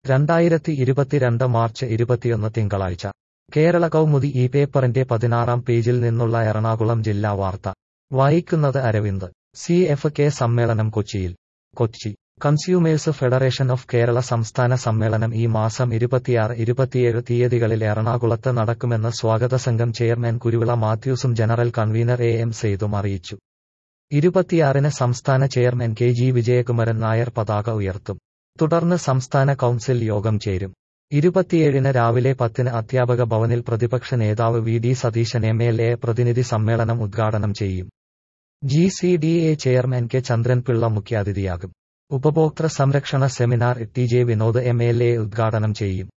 രണ്ടായിരത്തി ഇരുപത്തിരണ്ട് മാർച്ച് ഇരുപത്തിയൊന്ന് തിങ്കളാഴ്ച കേരള കൗമുദി ഈ പേപ്പറിന്റെ പതിനാറാം പേജിൽ നിന്നുള്ള എറണാകുളം ജില്ലാ വാർത്ത വായിക്കുന്നത് അരവിന്ദ് സി എഫ് കെ സമ്മേളനം കൊച്ചിയിൽ Kochi consumers federation of Kerala സംസ്ഥാന സമ്മേളനം ഈ മാസം ഇരുപത്തിയാറ് ഇരുപത്തിയേഴ് തീയതികളിൽ എറണാകുളത്ത് നടക്കുമെന്ന് സ്വാഗത സംഘം ചെയർമാൻ കുരുവിള മാത്യൂസും ജനറൽ കൺവീനർ എ എം സെയ്തും അറിയിച്ചു ഇരുപത്തിയാറിന് സംസ്ഥാന chairman K G Vijayakumaran Nair പതാക ഉയർത്തും തുടർന്ന് സംസ്ഥാന കൗൺസിൽ യോഗം ചേരും ഇരുപത്തിയേഴിന് രാവിലെ പത്തിന് അധ്യാപക ഭവനിൽ പ്രതിപക്ഷ നേതാവ് V D Satheesan M L A പ്രതിനിധി സമ്മേളനം ഉദ്ഘാടനം ചെയ്യും G C D A chairman K Chandran Pillai മുഖ്യാതിഥിയാകും ഉപഭോക്തൃ സംരക്ഷണ seminar T J Vinod M L A ഉദ്ഘാടനം ചെയ്യും